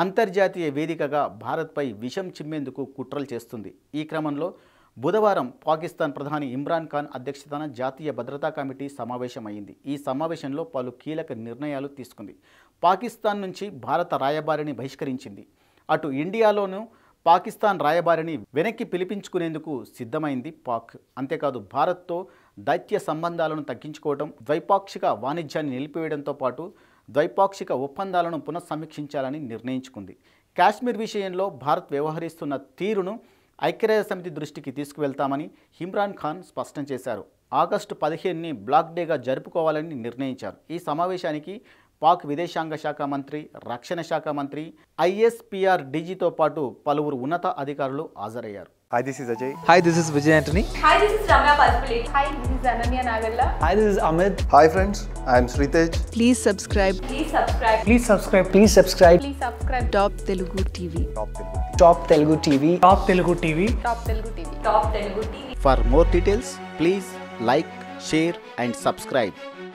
అంతర్జాతీయ వేదికగా భారత్పై విషం చిమ్మేందుకు కుట్రలు చేస్తుంది ఈ క్రమంలో బుధవారం పాకిస్తాన్ ప్రధాని ఇమ్రాన్ ఖాన్ అధ్యక్షతన జాతీయ భద్రతా కమిటీ సమావేశమైంది ఈ సమావేశంలో పలు కీలక నిర్ణయాలు తీసుకుంది పాకిస్తాన్ నుంచి భారత రాయబారిని బహిష్కరించింది అటు ఇండియాలోనూ పాకిస్తాన్ రాయబారిని వెనక్కి పిలిపించుకునేందుకు సిద్ధమైంది పాక్ అంతేకాదు భారత్తో దైత్య సంబంధాలను తగ్గించుకోవడం ద్వైపాక్షిక వాణిజ్యాన్ని నిలిపివేయడంతో పాటు ద్వైపాక్షిక ఒప్పందాలను పునఃసమీక్షించాలని నిర్ణయించుకుంది కాశ్మీర్ విషయంలో భారత్ వ్యవహరిస్తున్న తీరును ఐక్యరాజ్య సమితి దృష్టికి తీసుకువెళ్తామని ఇమ్రాన్ ఖాన్ స్పష్టం చేశారు ఆగస్టు పదిహేనుని బ్లాక్ డేగా జరుపుకోవాలని నిర్ణయించారు ఈ సమావేశానికి పాక్ విదేశాంగ శాఖ మంత్రి రక్షణ శాఖ మంత్రి ఐఎస్పిఆర్ డీజీతో పాటు పలువురు ఉన్నత అధికారులు హాజరయ్యారు Hi, this is Ajay. Hi, this is Vijay Antony. Hi, this is Ramya Palpulate. Hi, this is Ananya Nagalla. Hi, this is Amit. Hi, friends. I am Sritej. Please subscribe Please subscribe. Please subscribe. Please subscribe. Please subscribe Top Telugu TV. Top Telugu TV. Top Telugu TV. Top Telugu TV. Top Telugu TV. For more details please like share and subscribe